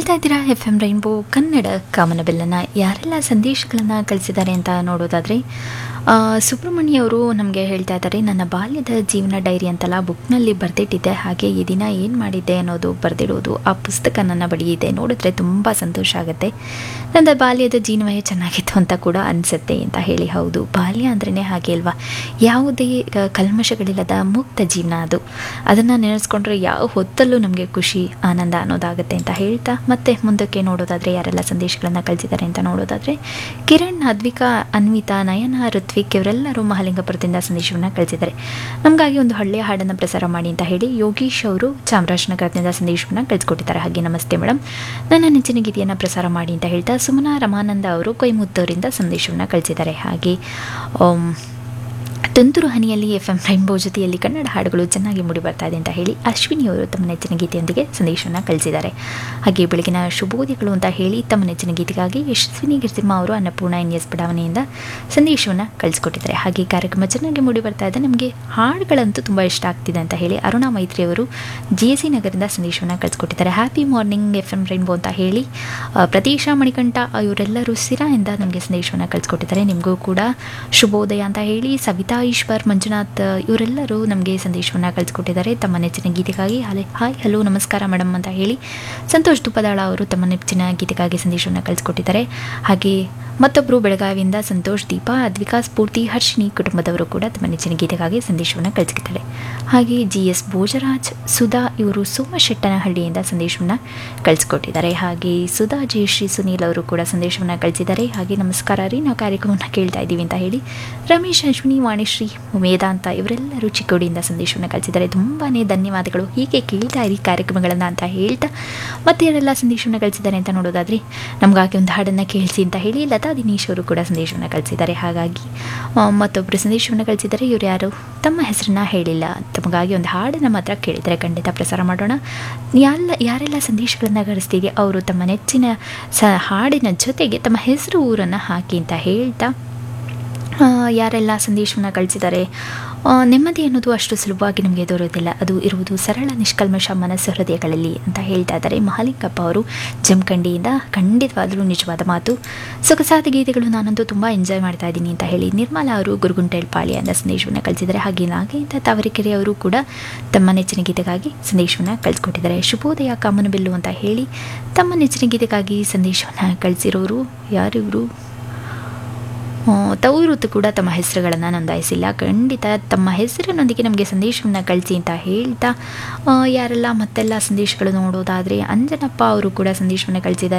ಕೇಳ್ತಾ ಇದ್ದೀರಾ F M Rainbow Kannada ಕಾಮನಬೆಲ್ಲನ ಯಾರೆಲ್ಲ ಸಂದೇಶಗಳನ್ನು ಕಳಿಸಿದ್ದಾರೆ ಅಂತ ನೋಡೋದಾದರೆ ಸುಬ್ರಹ್ಮಣ್ಯ ಅವರು ನಮಗೆ ಹೇಳ್ತಾ ಇದ್ದಾರೆ ನನ್ನ ಬಾಲ್ಯದ ಜೀವನ ಡೈರಿ ಅಂತೆಲ್ಲ ಬುಕ್ನಲ್ಲಿ ಬರೆದಿಟ್ಟಿದ್ದೆ ಹಾಗೆ ಈ ದಿನ ಏನು ಮಾಡಿದ್ದೆ ಅನ್ನೋದು ಬರೆದಿಡೋದು ಆ ಪುಸ್ತಕ ನನ್ನ ಬಳಿ ಇದೆ ನೋಡಿದ್ರೆ ತುಂಬ ಸಂತೋಷ ಆಗುತ್ತೆ ನನ್ನ ಬಾಲ್ಯದ ಜೀವನವೇ ಚೆನ್ನಾಗಿತ್ತು ಅಂತ ಕೂಡ ಅನಿಸುತ್ತೆ ಅಂತ ಹೇಳಿ ಹೌದು ಬಾಲ್ಯ ಅಂದ್ರೇ ಹಾಗೆ ಅಲ್ವಾ ಯಾವುದೇ ಆ, ಕಲ್ಮಶಗಳಿಲ್ಲದ ಮುಕ್ತ ಜೀವನ ಅದು ಅದನ್ನು ನೆನೆಸ್ಕೊಂಡ್ರೆ ಯಾವ ಹೊತ್ತಲ್ಲೂ ನಮಗೆ ಖುಷಿ ಆನಂದ ಅನ್ನೋದಾಗುತ್ತೆ ಅಂತ ಹೇಳ್ತಾ ಮತ್ತೆ ಮುಂದಕ್ಕೆ ನೋಡೋದಾದರೆ ಯಾರೆಲ್ಲ ಸಂದೇಶಗಳನ್ನು ಕಳಿಸಿದ್ದಾರೆ ಅಂತ ನೋಡೋದಾದರೆ ಕಿರಣ್ ಅದ್ವಿಕಾ ಅನ್ವಿತಾ ನಯನ ಋತ್ವಿಕ್ ಇವರೆಲ್ಲರೂ ಮಹಾಲಿಂಗಪುರದಿಂದ ಸಂದೇಶವನ್ನು ಕಳಿಸಿದ್ದಾರೆ ನಮಗಾಗಿ ಒಂದು ಹಳ್ಳಿಯ ಹಾಡನ್ನು ಪ್ರಸಾರ ಮಾಡಿ ಅಂತ ಹೇಳಿ ಯೋಗೀಶ್ ಅವರು ಚಾಮರಾಜನಗರದಿಂದ ಸಂದೇಶವನ್ನು ಕಳಿಸ್ಕೊಟ್ಟಿದ್ದಾರೆ ಹಾಗೆ ನಮಸ್ತೆ ಮೇಡಮ್ ನನ್ನ ನೆಚ್ಚಿನ ಗೀತೆಯನ್ನು ಪ್ರಸಾರ ಮಾಡಿ ಅಂತ ಹೇಳ್ತಾ ಸುಮನಾ ರಮಾನಂದ ಅವರು ಕೊಯ್ಮುತ್ತೂರಿಂದ ಸಂದೇಶವನ್ನು ಕಳಿಸಿದ್ದಾರೆ ಹಾಗೆ ಆಮ್, ತುಂತುರು ಹನಿಯಲ್ಲಿ ಎಫ್ ಎಂ ರೈನ್ಬೋ ಜೊತೆಯಲ್ಲಿ ಕನ್ನಡ ಹಾಡುಗಳು ಚೆನ್ನಾಗಿ ಮೂಡಿ ಬರ್ತಾ ಇದೆ ಅಂತ ಹೇಳಿ ಅಶ್ವಿನಿ ಅವರು ತಮ್ಮ ನೆಚ್ಚಿನ ಗೀತೆಯೊಂದಿಗೆ ಸಂದೇಶವನ್ನು ಕಳಿಸಿದ್ದಾರೆ ಹಾಗೆ ಬೆಳಗಿನ ಶುಭೋದಯಗಳು ಅಂತ ಹೇಳಿ ತಮ್ಮ ನೆಚ್ಚಿನ ಗೀತೆಗಾಗಿ ಯಶಸ್ವಿನಿ ಗಿರ್ತಿಮ್ಮ ಅವರು ಅನ್ನಪೂರ್ಣ ಎನ್ ಎಸ್ ಬಡಾವಣೆಯಿಂದ ಸಂದೇಶವನ್ನು ಕಳಿಸ್ಕೊಟ್ಟಿದ್ದಾರೆ ಹಾಗೆ ಈ ಕಾರ್ಯಕ್ರಮ ಚೆನ್ನಾಗಿ ಮೂಡಿ ಬರ್ತಾ ಇದೆ ನಮಗೆ ಹಾಡುಗಳಂತೂ ತುಂಬ ಇಷ್ಟ ಆಗ್ತಿದೆ ಅಂತ ಹೇಳಿ ಅರುಣಾ ಮೈತ್ರಿ ಅವರು ಜಿ ಎಸ್ ಸಿ ನಗರದಿಂದ ಸಂದೇಶವನ್ನು ಕಳಿಸ್ಕೊಟ್ಟಿದ್ದಾರೆ happy morning F M Rainbow ಅಂತ ಹೇಳಿ ಆ, ಪ್ರತೀಶಾ ಮಣಿಕಂಠ ಇವರೆಲ್ಲರೂ ಸಿರಾಯಿಂದ ನಮಗೆ ಸಂದೇಶವನ್ನು ಕಳಿಸ್ಕೊಟ್ಟಿದ್ದಾರೆ ನಿಮಗೂ ಕೂಡ ಶುಭೋದಯ ಅಂತ ಹೇಳಿ ಸವಿತಾ ಈಶ್ವರ್ ಮಂಜುನಾಥ್ ಇವರೆಲ್ಲರೂ ನಮಗೆ ಸಂದೇಶವನ್ನು ಕಳಿಸ್ಕೊಟ್ಟಿದ್ದಾರೆ ತಮ್ಮ ನೆಚ್ಚಿನ ಗೀತೆಗಾಗಿ ಹಾಲೆ ಹಾಯ್ ಹಲೋ ನಮಸ್ಕಾರ ಮೇಡಮ್ ಅಂತ ಹೇಳಿ ಸಂತೋಷ್ ತುಪ್ಪದಾಳ ಅವರು ತಮ್ಮ ನೆಚ್ಚಿನ ಗೀತೆಗಾಗಿ ಸಂದೇಶವನ್ನು ಕಳಿಸ್ಕೊಟ್ಟಿದ್ದಾರೆ ಹಾಗೆ ಮತ್ತೊಬ್ಬರು ಬೆಳಗಾವಿಯಿಂದ ಸಂತೋಷ್ ದೀಪಾ ಅದ್ವಿಕಾ ಸ್ಫೂರ್ತಿ ಹರ್ಷಿನಿ ಕುಟುಂಬದವರು ಕೂಡ ತಮ್ಮ ನೆಚ್ಚಿನ ಗೀತೆಗಾಗಿ ಸಂದೇಶವನ್ನು ಕಳಿಸಿದ್ದಾರೆ ಹಾಗೆ ಜಿ ಎಸ್ ಭೋಜರಾಜ್ ಸುಧಾ ಇವರು ಸೋಮಶೆಟ್ಟನಹಳ್ಳಿಯಿಂದ ಸಂದೇಶವನ್ನು ಕಳಿಸ್ಕೊಟ್ಟಿದ್ದಾರೆ ಹಾಗೆ ಸುಧಾ ಜಯಶ್ರೀ ಸುನೀಲ್ ಅವರು ಕೂಡ ಸಂದೇಶವನ್ನು ಕಳಿಸಿದ್ದಾರೆ ಹಾಗೆ ನಮಸ್ಕಾರ ರೀ ನಾವು ಕಾರ್ಯಕ್ರಮವನ್ನು ಕೇಳ್ತಾ ಇದ್ದೀವಿ ಅಂತ ಹೇಳಿ ರಮೇಶ್ ಅಶ್ವಿನಿ ವಾಣಿಶ್ರೀ ವೇದಾಂತ ಇವರೆಲ್ಲರೂ ಚಿಕ್ಕೋಡಿಯಿಂದ ಸಂದೇಶವನ್ನು ಕಳಿಸಿದ್ದಾರೆ ತುಂಬಾ ಧನ್ಯವಾದಗಳು ಹೀಗೆ ಕೇಳ್ತಾ ಇರಿ ಕಾರ್ಯಕ್ರಮಗಳನ್ನು ಅಂತ ಹೇಳ್ತಾ ಮತ್ತೆ ಯಾರೆಲ್ಲ ಸಂದೇಶವನ್ನು ಕಳಿಸಿದ್ದಾರೆ ಅಂತ ನೋಡೋದಾದರೆ ನಮಗಾಗಿ ಒಂದು ಹಾಡನ್ನು ಕೇಳಿಸಿ ಅಂತ ಹೇಳಿ ಲತಾ ದಿನೇಶ್ ಅವರು ಕೂಡ ಸಂದೇಶವನ್ನು ಕಳಿಸಿದ್ದಾರೆ ಹಾಗಾಗಿ ಆ, ಮತ್ತೊಬ್ಬರು ಸಂದೇಶವನ್ನು ಕಳಿಸಿದ್ದಾರೆ ಇವರು ಯಾರು ತಮ್ಮ ಹೆಸರನ್ನ ಹೇಳಿಲ್ಲ ತಮಗಾಗಿ ಒಂದು ಹಾಡನ್ನು ಮಾತ್ರ ಕೇಳಿದರೆ ಖಂಡಿತ ಪ್ರಸಾರ ಮಾಡೋಣ ಯಾರೆಲ್ಲ ಯಾರೆಲ್ಲ ಸಂದೇಶಗಳನ್ನು ಕಳಿಸ್ತೀರಿ ಅವರು ತಮ್ಮ ನೆಚ್ಚಿನ ಸ ಹಾಡಿನ ಜೊತೆಗೆ ತಮ್ಮ ಹೆಸರು ಊರನ್ನು ಹಾಕಿ ಅಂತ ಹೇಳ್ತಾ ಆ, ಯಾರೆಲ್ಲ ಸಂದೇಶವನ್ನು ಕಳಿಸಿದ್ದಾರೆ ಆ, ನೆಮ್ಮದಿ ಅನ್ನೋದು ಅಷ್ಟು ಸುಲಭವಾಗಿ ನಮಗೆ ದೊರೆಯೋದಿಲ್ಲ ಅದು ಇರುವುದು ಸರಳ ನಿಷ್ಕಲ್ಮಶ ಮನಸ್ಸು ಹೃದಯಗಳಲ್ಲಿ ಅಂತ ಹೇಳ್ತಾ ಇದ್ದಾರೆ ಮಹಾಲಿಂಗಪ್ಪ ಅವರು ಜಮಖಂಡಿಯಿಂದ ಖಂಡಿತವಾಗಲೂ ನಿಜವಾದ ಮಾತು ಸೊಗಸಾದ ಗೀತೆಗಳು ನಾನಂತೂ ತುಂಬ ಎಂಜಾಯ್ ಮಾಡ್ತಾ ಇದ್ದೀನಿ ಅಂತ ಹೇಳಿ ನಿರ್ಮಲಾ ಅವರು ಗುರುಗುಂಟೆಳ್ಪಾಳ್ಯದಿಂದ ಸಂದೇಶವನ್ನು ಕಳಿಸಿದ್ದಾರೆ ಹಾಗೆ ನಾಗೇಂದ್ರ ತಾವರೆಕೆರೆ ಅವರು ಕೂಡ ತಮ್ಮ ನೆಚ್ಚಿನ ಗೀತೆಗಾಗಿ ಸಂದೇಶವನ್ನು ಕಳಿಸ್ಕೊಟ್ಟಿದ್ದಾರೆ ಶುಭೋದಯ ಕಾಮನಬಿಲ್ಲು ಅಂತ ಹೇಳಿ ತಮ್ಮ ನೆಚ್ಚಿನ ಗೀತೆಗಾಗಿ ಸಂದೇಶವನ್ನು ಕಳಿಸಿರೋರು ಯಾರಿವರು ಆ, ತವರೂತು ಕೂಡ ತಮ್ಮ ಹೆಸರುಗಳನ್ನು ನೋಂದಾಯಿಸಿಲ್ಲ ಖಂಡಿತ ತಮ್ಮ ಹೆಸರಿನೊಂದಿಗೆ ನಮಗೆ ಸಂದೇಶವನ್ನು ಕಳಿಸಿ ಅಂತ ಹೇಳ್ತಾ ಆ, ಯಾರೆಲ್ಲ ಮತ್ತೆಲ್ಲ ಸಂದೇಶಗಳು ನೋಡೋದಾದರೆ ಅಂಜನಪ್ಪ ಅವರು ಕೂಡ ಸಂದೇಶವನ್ನು ಕಳಿಸಿದ್ದಾರೆ